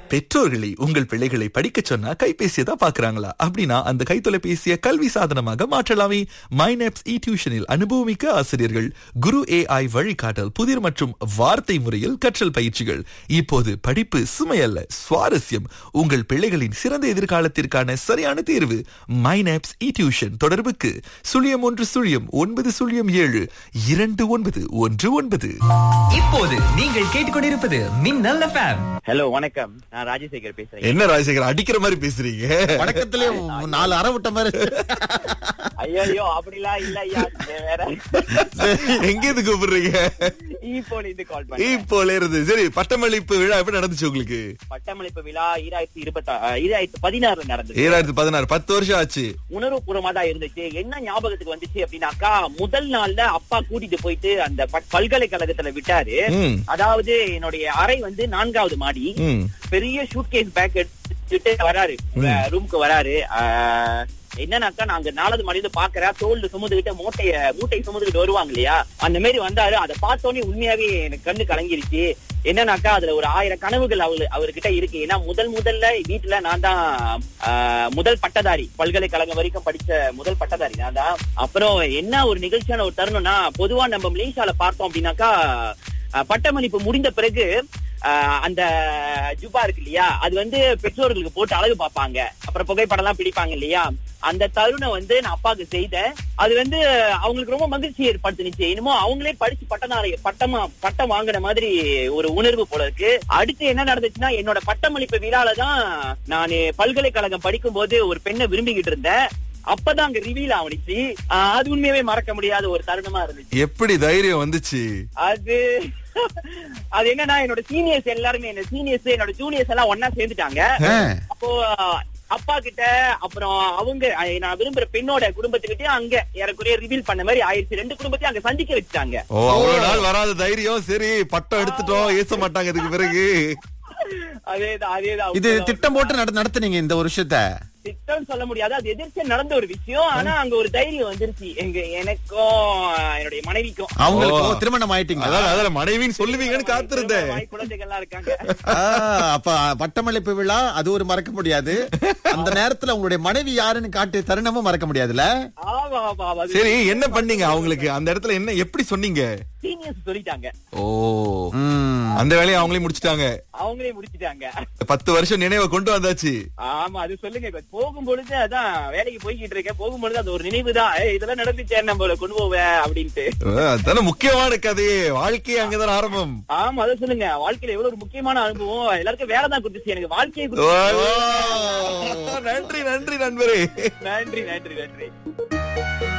பெற்றோர்களை உங்கள் பிள்ளைகளை படிக்க சொன்னா கைபேசியை தான் பாக்குறாங்களா அப்படின்னா அந்த கைத்தொலைபேசியை கல்வி சாதனமாக மாற்றலாமே மைனப்ஸ் இ டியூஷனில் அனுபவமிக்க ஆசிரியர்கள் குரு ஏஐ வழிகாட்டல் புதிர் மற்றும் வார்த்தை முறையில் கற்றல் பயிற்சிகள் இப்போது படிப்பு சுமையல்ல சுவாரஸ்யம் உங்கள் பிள்ளைகளின் சிறந்த எதிர்காலத்திற்கான சரியான தேர்வு மைனப்ஸ் இ டியூஷன் தொடர்புக்கு சுழியம் ஒன்று சுழியம் ஒன்பது சுழியம் ஏழு இரண்டு ஒன்பது ஒன்று ஒன்பது இப்போது நீங்கள் கேட்டுக்கொண்டிருப்பது மின்னல் எஃப்எம் ஹலோ வணக்கம் நான் ராஜசேகர் பேசுறேன் என்ன ராஜசேகர் அடிக்கிற மாதிரி பேசுறீங்க வணக்கத்திலே நாலு அற விட்ட மாதிரி ஐயோ அப்படிலாம் இல்ல ஐயா நீங்க வேற எங்க இருந்து கூப்பிடுறீங்க இப்போ இருந்து கால் பண்ணேன் இப்போல இருந்து சரி பட்டமளிப்பு விழா எப்படி நடந்துச்சு உங்களுக்கு பட்டமளிப்பு விழா ஈராயிரத்தி இருபத்தி ஈராயிரத்தி பதினாறுல நடந்தது ஏழாயிரத்தி பதினாறு பத்து வருஷம் ஆச்சு உணர்வுபூர்வமா தான் இருந்துச்சு என்ன ஞாபகத்துக்கு வந்துச்சு அப்படின்னாக்கா முதல் நாள்ல அப்பா கூட்டிட்டு போயிட்டு அந்த ப- பல்கலைக்கழகத்துல விட்டாரு ம். அதாவது என்னுடைய அறை வந்து நான்காவது மாடி ம். பெரிய ஷூட்கேஸ் பேக் எடுத்துட்டு வராரு ரூமுக்கு வராரு ஆஹ், என்னன்னாக்கா நாங்க நாலாவது மாடியில பாக்குறேன் தோல்ல சுமந்துகிட்டு மூட்டைய மூட்டை சுமந்துகிட்டு வருவாங்க இல்லையா அந்த மாதிரி வந்தாரு அதை பார்த்தோன்னே உண்மையாவே எனக்கு கண்ணு கலங்கிருச்சு என்னன்னாக்கா அதுல ஒரு ஆயிரம் கனவுகள் அவரு அவர்கிட்ட இருக்கு ஏன்னா முதல் முதல்ல வீட்டுல நான் தான் ஆஹ், முதல் பட்டதாரி பல்கலைக்கழகம் வரைக்கும் படிச்ச முதல் பட்டதாரி நான் தான் அப்புறம் என்ன ஒரு நிகழ்ச்சியான ஒரு தருணம்னா பொதுவா நம்ம மலேசியால பார்த்தோம் அப்படின்னாக்கா ஆஹ், பட்டமளிப்பு முடிந்த பிறகு ஆஹ் அந்த ஜுபா இருக்கு இல்லையா அது வந்து பெற்றோர்களுக்கு போட்டு அழகு பார்ப்பாங்க அப்புறம் புகைப்படம் எல்லாம் பிடிப்பாங்க இல்லையா அந்த தருணம் வந்து நான் அப்பாவுக்கு செய்தேன் அது வந்து அவங்களுக்கு ரொம்ப மகிழ்ச்சி ஏற்படுத்துனுச்சு என்னமோ அவங்களே படிச்சு பட்டதாரி பட்டமா பட்டம் வாங்கின மாதிரி ஒரு உணர்வு போல இருக்கு அடுத்து என்ன நடந்துச்சுன்னா என்னோட பட்டமளிப்பு விழால தான் நான் பல்கலைக்கழகம் படிக்கும் போது ஒரு பெண்ணை விரும்பிக்கிட்டு இருந்தேன் அப்பதான் அங்க ரிவீல் ஆவணிச்சு ஆஹ் அது உண்மையாவே மறக்க முடியாத ஒரு தருணமா இருந்துச்சு எப்படி தைரியம் வந்துச்சு அது அது என்னன்னா என்னோட சீனியர்ஸ் எல்லாருமே என்ன சீனியர்ஸ் என்னோட ஜூனியர்ஸ் எல்லாம் ஒன்னா சேர்ந்துட்டாங்க அப்போ அப்பா கிட்ட அப்புறம் அவங்க அஹ், நான் விரும்புற பெண்ணோட குடும்பத்துக்கிட்டயும் அங்க ஏறக்குறைய ரிவீல் பண்ண மாதிரி ஆயிடுச்சு ரெண்டு குடும்பத்தையும் அங்க சந்திக்க வச்சுட்டாங்க ஓ அவ்வளவு நாள் வராத தைரியம் சரி பட்டம் எடுத்துட்டோம் ஏச மாட்டாங்க இதுக்கு பிறகு அதேதான் அதேதான் இது திட்டம் போட்டு நட- நடத்துனீங்க இந்த ஒரு விஷயத்த திட்டம் சொல்ல முடியாது அது எதிர்த்து நடந்த ஒரு விஷயம் ஆனா அங்க ஒரு தைரியம் வந்துருச்சு எங்க எனக்கும் என்னுடைய மனைவிக்கும் அவங்களுக்கு ஓ. ஓ, திருமணம் ஆயிட்டீங்க அதான் அதால மனைவின்னு சொல்லுவீங்கன்னு காத்திருந்தேன் திருமணமாகி குழந்தைகள்லாம் இருக்காங்க அப்ப பட்டமளிப்பு விழா அது ஒரு மறக்க முடியாது அந்த நேரத்துல உங்களுடைய மனைவி யாருன்னு காட்டு தருணமும் மறக்க முடியாதுல்ல ஆமா ஆமா ஆமா சரி என்ன பண்ணீங்க அவங்களுக்கு அந்த இடத்துல என்ன எப்படி சொன்னீங்க சீனியர்ஸ் சொல்லிட்டாங்க ஓ ம். அந்த வேலையை அவங்களே முடிச்சிட்டாங்க அவங்களே முடிச்சிட்டாங்க பத்து வருஷம் நினைவை கொண்டு வந்தாச்சு ஆமா அது சொல்லுங்க இப்ப போகும்பொழுது அதான் வேலைக்கு போய்கிட்டு இருக்கேன் போகும்பொழுது அது ஒரு நினைவு தான் இதெல்லாம் நடந்துச்சே நம்மள கொண்டு போவேன் அப்படின்ட்டு அஹ், அதான முக்கியமான கதையே வாழ்க்கையே அங்கதான் ஆரம்பம் ஆமா அதை சொல்லுங்க வாழ்க்கையில எவ்வளவு ஒரு முக்கியமான அனுபவம் எல்லாருக்கும் வேலை தான் கொடுத்துச்சு எனக்கு வாழ்க்கையை ஓ, கொடுத்துச்சு நன்றி நன்றி நண்பரே நன்றி நன்றி நன்றி